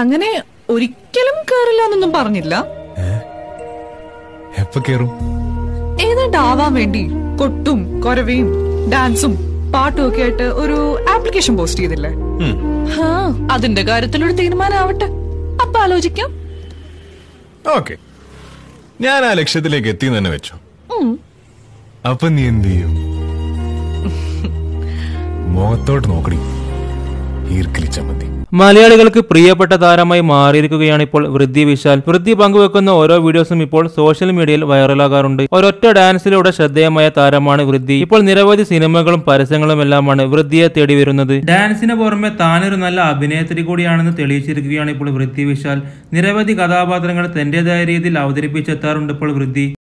അങ്ങനെ ഒരിക്കലും കേറില്ല എന്നൊന്നും പറഞ്ഞില്ല എപ്പ കേറും ഏതാണ്ട് ആവാൻ വേണ്ടി കൊട്ടും കൊരവയും ഡാൻസും പാട്ടും ഒക്കെ ആയിട്ട് ഒരു ആപ്ലിക്കേഷൻ പോസ്റ്റ് ചെയ്തില്ലേ ഉം. ഹാ അതിന്റെ കാര്യത്തിലൊരു തീരുമാനമാവട്ടെ അപ്പൊ ആലോചിക്കാം ഓക്കെ ഞാൻ ആ ലക്ഷ്യത്തിലേക്ക് എത്തി തന്നെ വെച്ചു ഉം. അപ്പൊ നീ എന്ത് ചെയ്യും മുഖത്തോട്ട് നോക്കടി ഈർക്കിലി ചമ്മന്തി മലയാളികൾക്ക് പ്രിയപ്പെട്ട താരമായി മാറിയിരിക്കുകയാണ് ഇപ്പോൾ വൃദ്ധി വിശാൽ വൃദ്ധി പങ്കുവെക്കുന്ന ഓരോ വീഡിയോസും ഇപ്പോൾ സോഷ്യൽ മീഡിയയിൽ വൈറലാകാറുണ്ട് ഒരൊറ്റ ഡാൻസിലൂടെ ശ്രദ്ധേയമായ താരമാണ് വൃദ്ധി ഇപ്പോൾ നിരവധി സിനിമകളും പരസ്യങ്ങളും എല്ലാമാണ് വൃദ്ധിയെ തേടി വരുന്നത് ഡാൻസിന് പുറമെ താനൊരു നല്ല അഭിനേത്രി കൂടിയാണെന്ന് തെളിയിച്ചിരിക്കുകയാണ് ഇപ്പോൾ വൃദ്ധി വിശാൽ നിരവധി കഥാപാത്രങ്ങൾ തന്റേതായ രീതിയിൽ അവതരിപ്പിച്ചെത്താറുണ്ട് ഇപ്പോൾ വൃദ്ധി